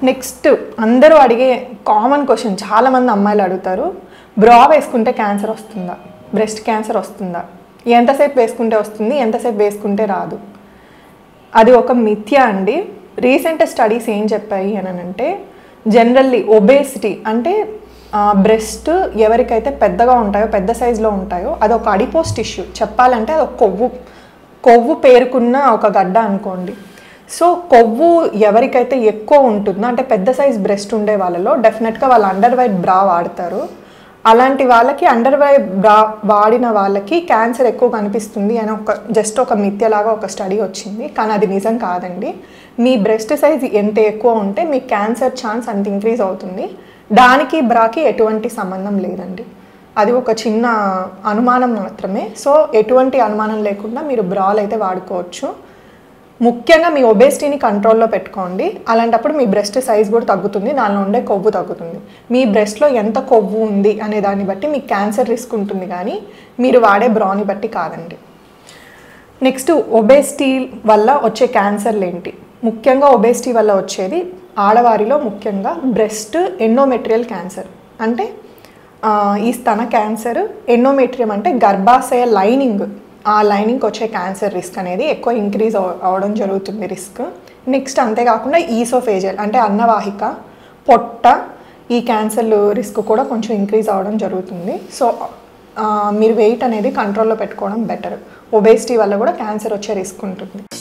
next అందరూ అడిగే common question చాలామంది అమ్మాయిలు అడుగుతారు బ్రా వేసుకుంటే క్యాన్సర్ వస్తుందా బ్రెస్ట్ క్యాన్సర్ వస్తుందా ఎంతసేపు వేసుకుంటే వస్తుంది ఎంతసేపు వేసుకుంటే రాదు అది ఒక మిథ్య అండి రీసెంట్ స్టడీస్ ఏం చెప్పాయి అని అంటే జనరల్లీ ఒబేసిటీ అంటే బ్రెస్ట్ ఎవరికైతే పెద్దగా ఉంటాయో పెద్ద సైజులో ఉంటాయో అది ఒక అడిపోస్ టిష్యూ చెప్పాలంటే అది ఒక కొవ్వు కొవ్వు పేరుకున్న ఒక గడ్డ అనుకోండి సో కొవ్వు ఎవరికైతే ఎక్కువ ఉంటుందో అంటే పెద్ద సైజ్ బ్రెస్ట్ ఉండే వాళ్ళలో డెఫినెట్గా వాళ్ళు అండర్ వైట్ బ్రా వాడతారు అలాంటి వాళ్ళకి అండర్ వైట్ బ్రా వాడిన వాళ్ళకి క్యాన్సర్ ఎక్కువ కనిపిస్తుంది అని ఒక జస్ట్ ఒక మిథ్యలాగా ఒక స్టడీ వచ్చింది కానీ అది నిజం కాదండి మీ బ్రెస్ట్ సైజ్ ఎంత ఎక్కువ ఉంటే మీ క్యాన్సర్ ఛాన్స్ అంత ఇంక్రీజ్ అవుతుంది దానికి బ్రాకి ఎటువంటి సంబంధం లేదండి అది ఒక చిన్న అనుమానం మాత్రమే సో ఎటువంటి అనుమానం లేకుండా మీరు బ్రాలు అయితే వాడుకోవచ్చు ముఖ్యంగా మీ ఒబేసిటీని కంట్రోల్లో పెట్టుకోండి అలాంటప్పుడు మీ బ్రెస్ట్ సైజ్ కూడా తగ్గుతుంది దానిలో ఉండే కొవ్వు తగ్గుతుంది మీ బ్రెస్ట్లో ఎంత కొవ్వు ఉంది అనే దాన్ని బట్టి మీకు క్యాన్సర్ రిస్క్ ఉంటుంది కానీ మీరు వాడే బ్రాని బట్టి కాదండి నెక్స్ట్ ఒబేసిటీ వల్ల వచ్చే క్యాన్సర్లు ఏంటి ముఖ్యంగా ఒబేసిటీ వల్ల వచ్చేది ఆడవారిలో ముఖ్యంగా బ్రెస్ట్ ఎండోమెట్రియల్ క్యాన్సర్ అంటే ఆ, ఈ స్తన క్యాన్సర్ ఎండోమెట్రియం అంటే గర్భాశయ లైనింగ్ ఆ లైనింగ్కి వచ్చే క్యాన్సర్ రిస్క్ అనేది ఎక్కువ ఇంక్రీజ్ అవడం జరుగుతుంది రిస్క్ నెక్స్ట్ అంతేకాకుండా ఈసోఫేజల్ అంటే అన్నవాహిక పొట్ట ఈ క్యాన్సర్ రిస్క్ కూడా కొంచెం ఇంక్రీజ్ అవ్వడం జరుగుతుంది సో ఆ, మీరు వెయిట్ అనేది కంట్రోల్లో పెట్టుకోవడం బెటర్ ఒబేసిటీ వల్ల కూడా క్యాన్సర్ వచ్చే రిస్క్ ఉంటుంది